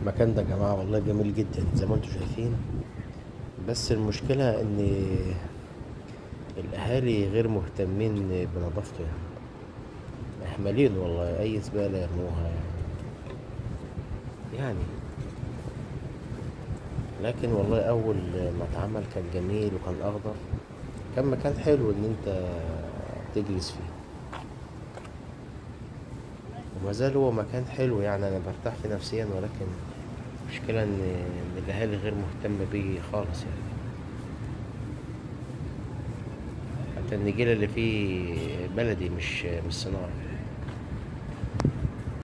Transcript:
المكان ده يا جماعة والله جميل جدا زي ما انتم شايفين بس المشكلة ان الاهالي غير مهتمين بنظافته يعني اهملين والله اي زبالة يرموها يعني يعني لكن والله اول ما اتعمل كان جميل وكان اخضر كان مكان حلو ان انت تجلس فيه وما زال هو مكان حلو يعني انا برتاح فيه نفسيا ولكن المشكلة ان إن الاهالي غير مهتمة بيه خالص يعني حتى النجيلة اللي فيه بلدي مش مش صناعي